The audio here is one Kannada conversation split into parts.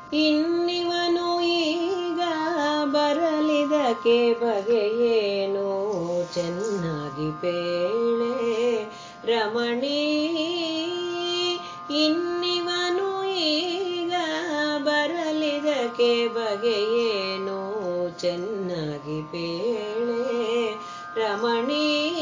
ಇನ್ನಿವನು ಈಗ ಬರಲಿದಕ್ಕೆ ಬಗೆಯೇನು ಚೆನ್ನಾಗಿ ಪೇಳೆ ರಮಣಿ ಇನ್ನಿವನು ಈಗ ಬರಲಿದಕ್ಕೆ ಬಗೆಯೇನು ಚೆನ್ನಾಗಿ ಪೇಳೆ ರಮಣಿ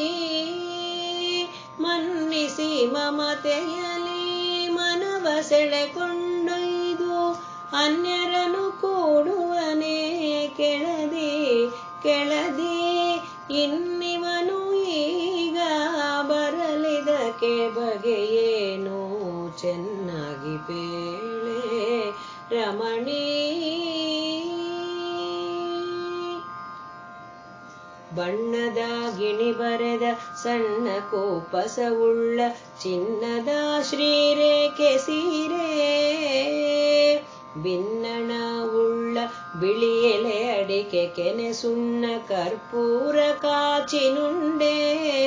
ಮನ್ನಿಸಿ ಮಮತೆಯಲಿ ಮನವ ಸೆಳೆಕೊಂಡೊಯ್ದು ಅನ್ಯರನು ಕೂಡುವನೇ ಕೆಳದಿ ಕೆಳದಿ ಇನ್ನಿವನು ಈಗ ಬರಲಿದಕ್ಕೆ ಬಗೆಯೇನು ಚೆನ್ನಾಗಿ ಪೇಳೆ ರಮಣಿ ಬಣ್ಣದ ಗಿಣಿ ಬರೆದ ಸಣ್ಣ ಕೋಪಸವುಳ್ಳ ಚಿನ್ನದ ಶ್ರೀರೇಖೆ ಸೀರೆ ಭಿನ್ನಣ ಉಳ್ಳ ಬಿಳಿ ಎಲೆ ಅಡಿಕೆ ಕೆನೆ ಸುಣ್ಣ ಕರ್ಪೂರ ಕಾಚಿನುಂಡೆ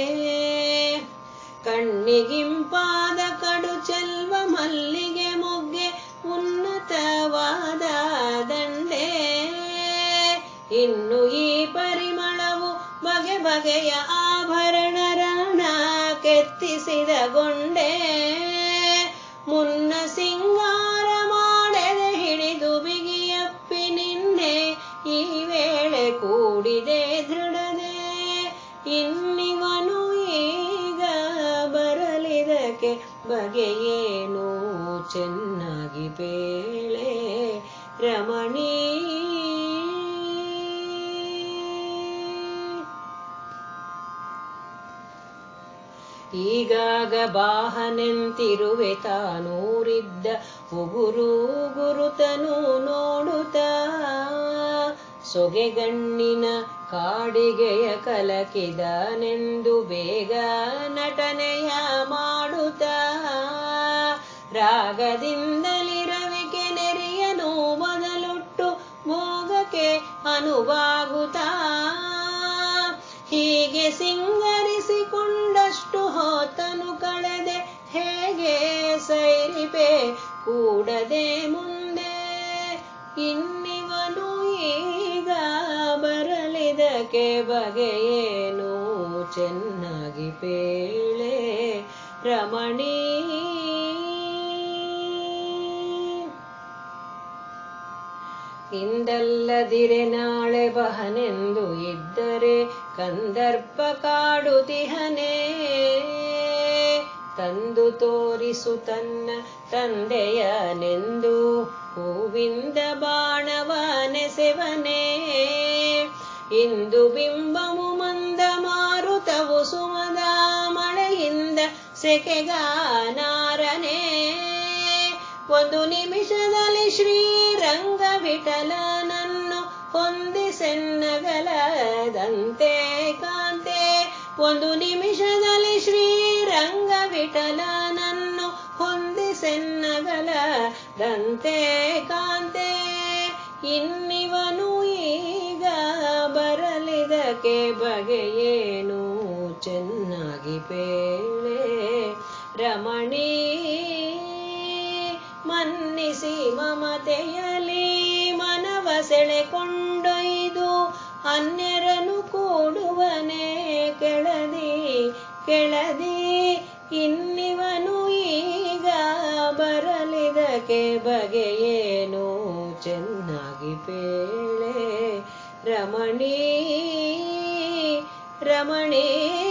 ಕಣ್ಣಿಗಿಂಪಾದ ಕಡು ಚೆಲ್ವ ಮಲ್ಲಿಗೆ ಮೊಗ್ಗೆ ಉನ್ನತವಾದ ದಂಡೆ ಇನ್ನು ಈ ಪರಿಮಳವು ಬಗೆ ಬಗೆಯ ಆಭರಣ ರಾಣ ಕೆತ್ತಿಸಿದ ಗೊಂಡೆ ಮುನ್ನ ಸಿಂಗಾರ ಮಾಡದೆ ಹಿಡಿದು ಬಿಗಿಯಪ್ಪಿ ನಿನ್ನೆ ಈ ವೇಳೆ ಕೂಡಿದೆ ದೃಢದೆ ಇನ್ನಿವನು ಈಗ ಬರಲಿದಕ್ಕೆ ಬಗೆಯೇನು ಚೆನ್ನಾಗಿ ಪೇಳೆ ರಮಣೀ ಈಗಾಗ ಬಾಹನೆಂತಿರುವೆ ತಾನೂರಿದ್ದ ಉಗುರು ಗುರುತನು ನೋಡುತ್ತ ಸೊಗೆಗಣ್ಣಿನ ಕಾಡಿಗೆಯ ಕಲಕಿದನೆಂದು ಬೇಗ ನಟನೆಯ ಮಾಡುತ್ತ ರಾಗದಿಂದಲಿ ರವಿಕೆ ನೆರೆಯನು ಮೊದಲುಟ್ಟು ಭೋಗಕ್ಕೆ ಅನುವಾಗುತ್ತಾ ಹೀಗೆ ಸಿಂಗರಿಸಿಕೊಂಡಷ್ಟು ಹೊತ್ತನು ಕಳೆದೆ ಹೇಗೆ ಸೈರಿಪೆ ಕೂಡದೆ ಮುಂದೆ ಇನ್ನಿವನು ಈಗ ಬರಲಿದಕ್ಕೆ ಬಗೆಯೇನು ಚೆನ್ನಾಗಿ ಪೇಳೆ ರಮಣೀ ಇಂದಲ್ಲದಿರೆ ನಾಳೆ ಬಹನೆಂದು ಇದ್ದರೆ ಕಂದರ್ಪ ಕಾಡುತಿಹನೇ ತಂದು ತೋರಿಸು ತನ್ನ ತಂದೆಯನೆಂದು ಹೂವಿಂದ ಬಾಣವ ನೆಸೆವನೇ ಇಂದು ಬಿಂಬವು ಮಂದ ಮಾರುತವು ಸುಮದ ಮಳೆಯಿಂದ ಸೆಕೆಗಾನಾರನೇ ಒಂದು ನಿಮಿಷದಲ್ಲಿ ಶ್ರೀರಂಗ ವಿಠಲನನ್ನು ಹೊಂದಿಸೆನ್ನಗಲದಂತೆ ಕಾಂತೆ ಒಂದು ನಿಮಿಷದಲ್ಲಿ ಶ್ರೀರಂಗ ವಿಠಲನನ್ನು ಹೊಂದಿಸೆನ್ನಗಲದಂತೆ ಕಾಂತೆ ಇನ್ನಿವನು ಈಗ ಬರಲಿದಕ್ಕೆ ಬಗೆಯೇನು ಚೆನ್ನಾಗಿ ಪೇಳೆ ರಮಣೀ ಮನ್ನಿಸಿ ಮಮತೆಯಲಿ ಮನವ ಸೆಳೆಕೊಂಡೊಯ್ದು ಅನ್ಯರನು ಕೂಡುವನೇ ಕೆಳದಿ ಕೆಳದಿ ಇನ್ನಿವನು ಈಗ ಬರಲಿದಕ್ಕೆ ಬಗೆಯೇನು ಚೆನ್ನಾಗಿ ಪೇಳೆ ರಮಣೀ ರಮಣೀ